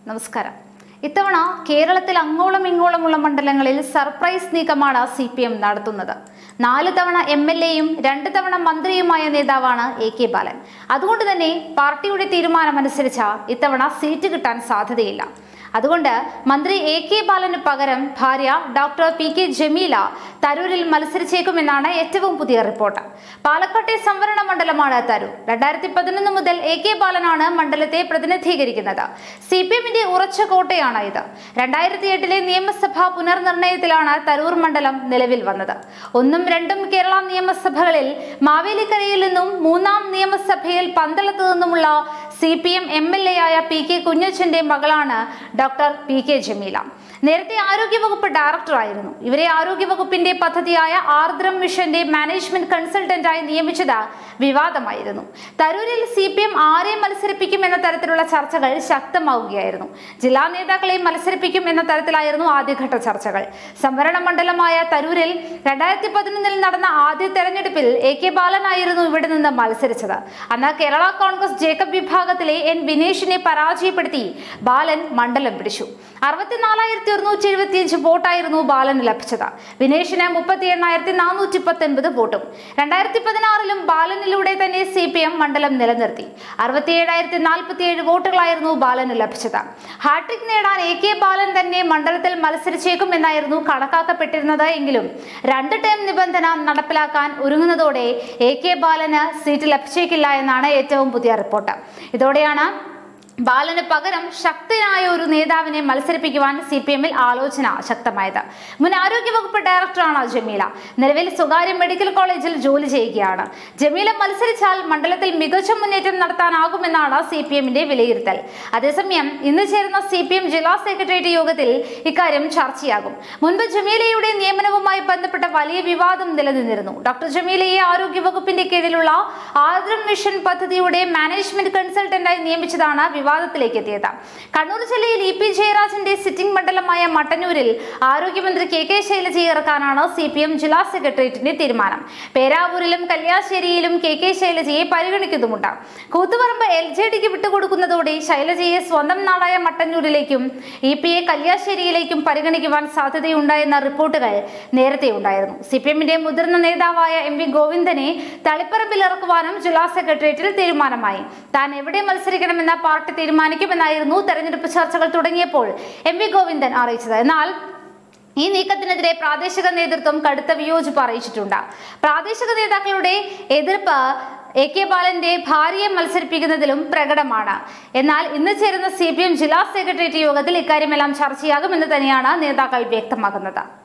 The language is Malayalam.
നമസ്കാരം ഇത്തവണ കേരളത്തിൽ അങ്ങോളം ഇങ്ങോളമുള്ള മണ്ഡലങ്ങളിൽ സർപ്രൈസ് നീക്കമാണ് സി പി എം നടത്തുന്നത് നാല് തവണ എം എൽ എയും രണ്ട് തവണ മന്ത്രിയുമായ നേതാവാണ് എ കെ ബാലൻ അതുകൊണ്ട് തന്നെ പാർട്ടിയുടെ തീരുമാനമനുസരിച്ച് ഇത്തവണ സീറ്റ് കിട്ടാൻ സാധ്യതയില്ല അതുകൊണ്ട് മന്ത്രി എ കെ ബാലന് പകരം ഭാര്യ ഡോക്ടർ പി കെ ജമീല തരൂരിൽ മത്സരിച്ചേക്കുമെന്നാണ് ഏറ്റവും പുതിയ റിപ്പോർട്ട് പാലക്കാട്ടെ സംവരണ മണ്ഡലമാണ് തരൂർ രണ്ടായിരത്തി പതിനൊന്ന് മുതൽ എ കെ ബാലനാണ് മണ്ഡലത്തെ പ്രതിനിധീകരിക്കുന്നത് സി പി എമ്മിന്റെ ഉറച്ച കോട്ടയാണ് ഇത് രണ്ടായിരത്തി എട്ടിലെ നിയമസഭാ പുനർനിർണയത്തിലാണ് തരൂർ മണ്ഡലം നിലവിൽ വന്നത് ഒന്നും രണ്ടും കേരള നിയമസഭകളിൽ മാവേലിക്കരയിൽ നിന്നും മൂന്നാം നിയമസഭയിൽ പന്തളത്ത് നിന്നുമുള്ള C P M M L A ആയ പി കെ കുഞ്ഞച്ചന്റെ മകളാണ് ഡോക്ടർ പി കെ ജമീല നേരത്തെ ആരോഗ്യവകുപ്പ് ഡയറക്ടറായിരുന്നു ഇവരെ ആരോഗ്യവകുപ്പിന്റെ പദ്ധതിയായ ആർദ്രം മിഷന്റെ മാനേജ്മെന്റ് കൺസൾട്ടന്റായി നിയമിച്ചത് വിവാദമായിരുന്നു തരൂരിൽ സി പി എം ആരെ മത്സരിപ്പിക്കും എന്ന തരത്തിലുള്ള ചർച്ചകൾ ശക്തമാവുകയായിരുന്നു ജില്ലാ നേതാക്കളെ മത്സരിപ്പിക്കും എന്ന തരത്തിലായിരുന്നു ആദ്യഘട്ട ചർച്ചകൾ സംവരണ മണ്ഡലമായ തരൂരിൽ രണ്ടായിരത്തി പതിനൊന്നിൽ നടന്ന ആദ്യ തെരഞ്ഞെടുപ്പിൽ എ കെ ബാലനായിരുന്നു ഇവിടെ നിന്ന് മത്സരിച്ചത് അന്ന് കേരള കോൺഗ്രസ് ജേക്കബ് വിഭാഗത്തിലെ എൻ വിനേഷിനെ പരാജയപ്പെടുത്തി ബാലൻ മണ്ഡലം പിടിച്ചു അറുപത്തിനാലായിരത്തി ഒരുന്നൂറ്റി എഴുപത്തിയഞ്ച് വോട്ടായിരുന്നു ബാലന് ലഭിച്ചത് വിനേഷിന് മുപ്പത്തി എണ്ണായിരത്തി നാനൂറ്റി പത്തൊൻപത് വോട്ടും രണ്ടായിരത്തി പതിനാറിലും ബാലനിലൂടെ തന്നെ സി പി എം മണ്ഡലം നിലനിർത്തി അറുപത്തിയേഴായിരത്തി നാൽപ്പത്തിയേഴ് വോട്ടുകളായിരുന്നു ബാലന് ലഭിച്ചത് ഹാട്രിക് നേടാൻ എ കെ ബാലൻ തന്നെ മണ്ഡലത്തിൽ മത്സരിച്ചേക്കും എന്നായിരുന്നു കണക്കാക്കപ്പെട്ടിരുന്നത് എങ്കിലും രണ്ട് ടേം നിബന്ധന നടപ്പിലാക്കാൻ ഒരുങ്ങുന്നതോടെ എ കെ ബാലന് സീറ്റ് ലഭിച്ചേക്കില്ല എന്നാണ് ഏറ്റവും പുതിയ റിപ്പോർട്ട് ഇതോടെയാണ് ബാലന് പകരം ശക്തനായ ഒരു നേതാവിനെ മത്സരിപ്പിക്കുവാൻ സി പി എമ്മിൽ ആലോചന ശക്തമായത് മുൻ ആരോഗ്യവകുപ്പ് ഡയറക്ടറാണ് ജമീല നിലവിൽ സ്വകാര്യ മെഡിക്കൽ കോളേജിൽ ജോലി ചെയ്യുകയാണ് ജമീല മത്സരിച്ചാൽ മണ്ഡലത്തിൽ മികച്ച മുന്നേറ്റം നടത്താനാകുമെന്നാണ് സി പി എമ്മിന്റെ വിലയിരുത്തൽ അതേസമയം ഇന്ന് ചേരുന്ന സി പി എം ജില്ലാ സെക്രട്ടേറിയറ്റ് യോഗത്തിൽ ഇക്കാര്യം ചർച്ചയാകും മുൻപ് ജമീലയുടെ നിയമനവുമായി ബന്ധപ്പെട്ട വലിയ വിവാദം നിലനിന്നിരുന്നു ഡോക്ടർ ജമീലയെ ആരോഗ്യവകുപ്പിന്റെ കീഴിലുള്ള ആർദ്രം മിഷൻ പദ്ധതിയുടെ മാനേജ്മെന്റ് കൺസൾട്ടന്റായി നിയമിച്ചതാണ് വിവാദത്തിലേക്ക് എത്തിയത് കണ്ണൂർ ജില്ലയിൽ ഇ പി ജയരാജന്റെ സിറ്റിംഗ് മണ്ഡലമായ മട്ടന്നൂരിൽ ആരോഗ്യമന്ത്രി കെ കെ ശൈലജയെ ഇറക്കാനാണ് സി പി എം ജില്ലാ സെക്രട്ടേറിയറ്റിന്റെ തീരുമാനം പേരാവൂരിലും കല്യാശ്ശേരിയിലും കെ കെ ശൈലജയെ പരിഗണിക്കുന്നുമുണ്ട് കൂത്തുപറമ്പ് എൽ ജെ ഡിക്ക് വിട്ടുകൊടുക്കുന്നതോടെ ശൈലജയെ സ്വന്തം നാടായ മട്ടന്നൂരിലേക്കും ഇ പി എ കല്യാശ്ശേരിയിലേക്കും പരിഗണിക്കുവാൻ സാധ്യതയുണ്ട് എന്ന റിപ്പോർട്ടുകൾ നേരത്തെ ഉണ്ടായിരുന്നു സി പി എമ്മിന്റെ മുതിർന്ന നേതാവായ എം വി ഗോവിന്ദനെ തളിപ്പറമ്പിൽ ഇറക്കുവാനും ജില്ലാ സെക്രട്ടേറിയറ്റിൽ തീരുമാനമായി താൻ എവിടെ മത്സരിക്കണമെന്ന പാർട്ടി തീരുമാനിക്കുമെന്നായിരുന്നു തെരഞ്ഞെടുപ്പ് ചർച്ചകൾ തുടങ്ങിയപ്പോൾ എം വി ഗോവിന്ദൻ അറിയിച്ചത് എന്നാൽ ഈ നീക്കത്തിനെതിരെ പ്രാദേശിക നേതൃത്വം കടുത്ത വിയോജിപ്പ് അറിയിച്ചിട്ടുണ്ട് പ്രാദേശിക നേതാക്കളുടെ എതിർപ്പ് എ കെ ബാലന്റെ ഭാര്യയെ മത്സരിപ്പിക്കുന്നതിലും പ്രകടമാണ് എന്നാൽ ഇന്ന് ചേരുന്ന സി ജില്ലാ സെക്രട്ടേറിയറ്റ് യോഗത്തിൽ ഇക്കാര്യമെല്ലാം ചർച്ചയാകുമെന്ന് തന്നെയാണ് നേതാക്കൾ വ്യക്തമാക്കുന്നത്